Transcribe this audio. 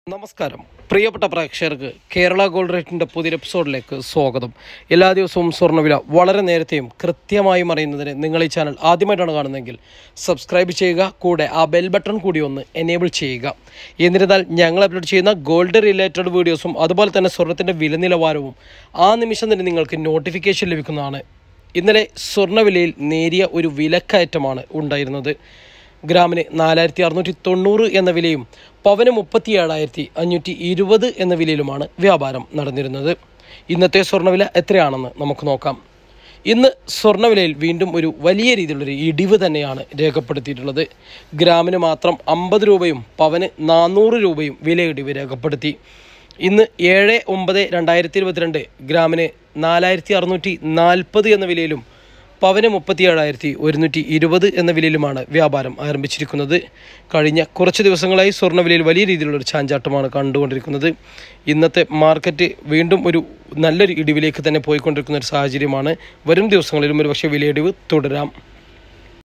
നമസ്കാരം പ്രിയപ്പെട്ട പ്രേക്ഷകർക്ക് കേരള ഗോൾഡ് റേറ്റിൻ്റെ പുതിയ എപ്പിസോഡിലേക്ക് സ്വാഗതം എല്ലാ ദിവസവും സ്വർണ്ണവില വളരെ നേരത്തെയും കൃത്യമായും അറിയുന്നതിന് നിങ്ങൾ ഈ ചാനൽ ആദ്യമായിട്ടാണ് കാണുന്നതെങ്കിൽ സബ്സ്ക്രൈബ് ചെയ്യുക കൂടെ ആ ബെൽ ബട്ടൺ കൂടി ഒന്ന് എനേബിൾ ചെയ്യുക എന്നിരുന്നാൽ ഞങ്ങൾ അപ്ലോഡ് ചെയ്യുന്ന ഗോൾഡ് റിലേറ്റഡ് വീഡിയോസും അതുപോലെ തന്നെ സ്വർണ്ണത്തിൻ്റെ വില നിലവാരവും ആ നിമിഷം തന്നെ നിങ്ങൾക്ക് നോട്ടിഫിക്കേഷൻ ലഭിക്കുന്നതാണ് ഇന്നലെ സ്വർണ്ണവിലയിൽ നേരിയ ഒരു വിലക്കയറ്റമാണ് ഉണ്ടായിരുന്നത് ഗ്രാമിന് നാലായിരത്തി അറുന്നൂറ്റി തൊണ്ണൂറ് എന്ന വിലയും പവന് മുപ്പത്തി ഏഴായിരത്തി അഞ്ഞൂറ്റി ഇരുപത് എന്ന വിലയിലുമാണ് വ്യാപാരം നടന്നിരുന്നത് ഇന്നത്തെ സ്വർണ്ണവില എത്രയാണെന്ന് നമുക്ക് നോക്കാം ഇന്ന് സ്വർണ്ണവിലയിൽ വീണ്ടും ഒരു വലിയ രീതിയിലുള്ളൊരു ഇടിവ് തന്നെയാണ് രേഖപ്പെടുത്തിയിട്ടുള്ളത് ഗ്രാമിന് മാത്രം അമ്പത് രൂപയും പവന് നാനൂറ് രൂപയും വിലയിടിവ് രേഖപ്പെടുത്തി ഇന്ന് ഏഴ് ഒമ്പത് രണ്ടായിരത്തി ഇരുപത്തിരണ്ട് ഗ്രാമിന് നാലായിരത്തി അറുന്നൂറ്റി നാൽപ്പത് എന്ന വിലയിലും പവന് മുപ്പത്തി ഏഴായിരത്തി ഒരുന്നൂറ്റി ഇരുപത് എന്ന വിലയിലുമാണ് വ്യാപാരം ആരംഭിച്ചിരിക്കുന്നത് കഴിഞ്ഞ കുറച്ച് ദിവസങ്ങളായി സ്വർണ്ണവിലയിൽ വലിയ രീതിയിലുള്ള ഒരു ചാഞ്ചാട്ടമാണ് കണ്ടുകൊണ്ടിരിക്കുന്നത് ഇന്നത്തെ മാർക്കറ്റ് വീണ്ടും ഒരു നല്ലൊരു ഇടിവിലേക്ക് തന്നെ പോയിക്കൊണ്ടിരിക്കുന്ന ഒരു സാഹചര്യമാണ് വരും ദിവസങ്ങളിലും ഒരു പക്ഷേ വിലയിടിവ് തുടരാം